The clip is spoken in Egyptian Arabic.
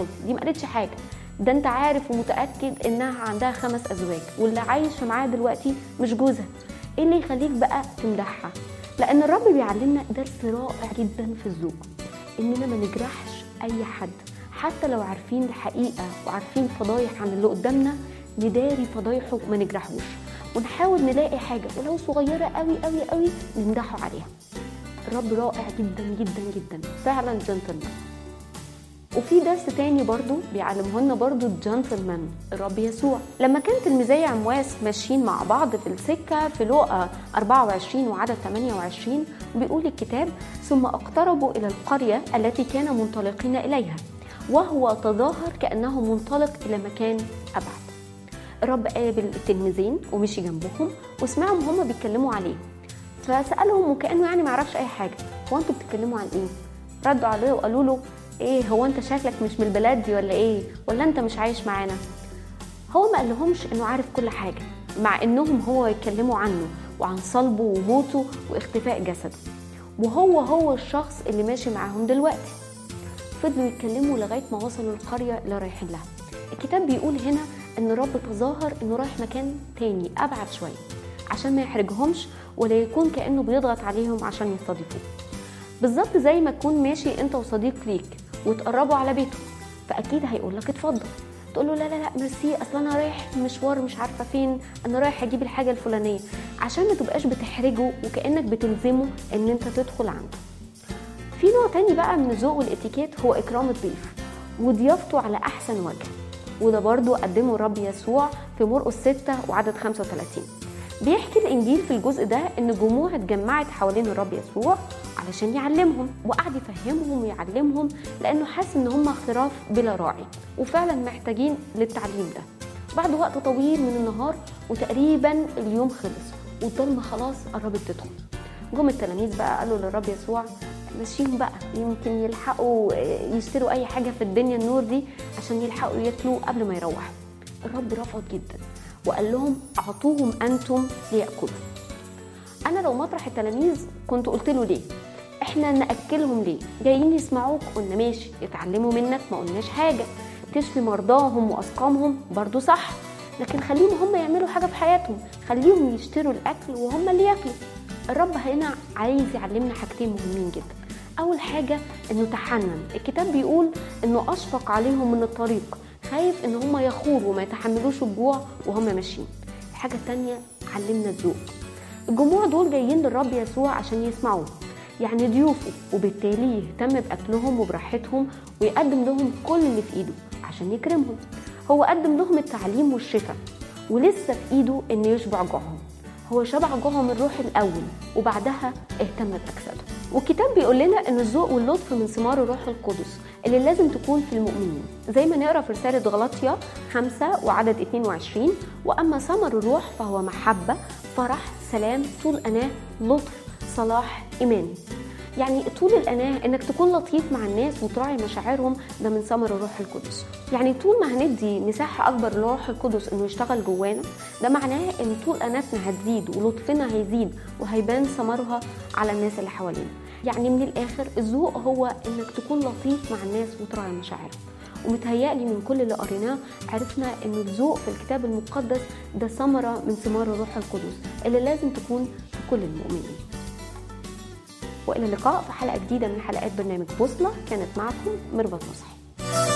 تدخل دي ما قالتش حاجه ده انت عارف ومتاكد انها عندها خمس ازواج واللي عايش معاها دلوقتي مش جوزها ايه اللي يخليك بقى تمدحها لان الرب بيعلمنا درس رائع جدا في الذوق اننا ما نجرحش اي حد حتى لو عارفين الحقيقه وعارفين فضايح عن اللي قدامنا نداري فضايحه وما نجرحوش ونحاول نلاقي حاجه ولو صغيره قوي قوي قوي نمدحه عليها الرب رائع جدا جدا جدا فعلا جنتلمان وفي درس تاني برضو بيعلمه لنا برضو الجنتلمان الرب يسوع لما كان تلميذي عمواس ماشيين مع بعض في السكة في لقا 24 وعدد 28 بيقول الكتاب ثم اقتربوا إلى القرية التي كان منطلقين إليها وهو تظاهر كأنه منطلق إلى مكان أبعد الرب قابل التلميذين ومشي جنبهم وسمعهم هما بيتكلموا عليه فسألهم وكأنه يعني معرفش أي حاجة هو أنتوا بتتكلموا عن إيه؟ ردوا عليه وقالوا له ايه هو انت شكلك مش من البلاد دي ولا ايه ولا انت مش عايش معانا هو ما قالهمش انه عارف كل حاجه مع انهم هو يتكلموا عنه وعن صلبه وموته واختفاء جسده وهو هو الشخص اللي ماشي معاهم دلوقتي فضلوا يتكلموا لغايه ما وصلوا القريه اللي رايحين لها الكتاب بيقول هنا ان الرب تظاهر انه رايح مكان تاني ابعد شويه عشان ما يحرجهمش ولا يكون كانه بيضغط عليهم عشان يستضيفوه بالظبط زي ما تكون ماشي انت وصديق ليك وتقربوا على بيته فاكيد هيقول لك اتفضل تقول له لا لا لا ميرسي اصل انا رايح مشوار مش عارفه فين انا رايح اجيب الحاجه الفلانيه عشان ما تبقاش بتحرجه وكانك بتلزمه ان انت تدخل عنده في نوع تاني بقى من الذوق والاتيكيت هو اكرام الضيف وضيافته على احسن وجه وده برضو قدمه الرب يسوع في مرقس 6 وعدد 35 بيحكي الانجيل في الجزء ده ان جموع اتجمعت حوالين الرب يسوع علشان يعلمهم وقعد يفهمهم ويعلمهم لانه حاسس ان هم خراف بلا راعي وفعلا محتاجين للتعليم ده بعد وقت طويل من النهار وتقريبا اليوم خلص والضلمه خلاص قربت تدخل جم التلاميذ بقى قالوا للرب يسوع ماشيين بقى يمكن يلحقوا يشتروا اي حاجه في الدنيا النور دي عشان يلحقوا ياكلوا قبل ما يروحوا الرب رفض جدا وقال لهم اعطوهم انتم لياكلوا انا لو مطرح التلاميذ كنت قلت له ليه احنا ناكلهم ليه جايين يسمعوك قلنا ماشي يتعلموا منك ما قلناش حاجه تشفي مرضاهم واسقامهم برضو صح لكن خليهم هم يعملوا حاجه في حياتهم خليهم يشتروا الاكل وهم اللي ياكلوا الرب هنا عايز يعلمنا حاجتين مهمين جدا اول حاجه انه تحنن الكتاب بيقول انه اشفق عليهم من الطريق خايف ان هم يخوروا وما يتحملوش الجوع وهم ماشيين الحاجه التانية علمنا الذوق الجموع دول جايين للرب يسوع عشان يسمعوه يعني ضيوفه وبالتالي يهتم باكلهم وبراحتهم ويقدم لهم كل اللي في ايده عشان يكرمهم هو قدم لهم التعليم والشفاء ولسه في ايده انه يشبع جوعهم هو شبع جوعهم الروح الاول وبعدها اهتم باجسادهم والكتاب بيقول لنا ان الذوق واللطف من ثمار الروح القدس اللي لازم تكون في المؤمنين زي ما نقرا في رساله غلطيا 5 وعدد 22 واما ثمر الروح فهو محبه فرح سلام طول اناه لطف صلاح ايمان يعني طول الاناه انك تكون لطيف مع الناس وتراعي مشاعرهم ده من ثمر الروح القدس يعني طول ما هندي مساحه اكبر للروح القدس انه يشتغل جوانا ده معناه ان طول اناتنا هتزيد ولطفنا هيزيد وهيبان ثمرها على الناس اللي حوالينا يعني من الاخر الذوق هو انك تكون لطيف مع الناس وتراعي مشاعرهم ومتهيألي من كل اللي قريناه عرفنا ان الذوق في الكتاب المقدس ده ثمره من ثمار الروح القدس اللي لازم تكون في كل المؤمنين والى اللقاء في حلقه جديده من حلقات برنامج بوصله كانت معكم ميرفت نصح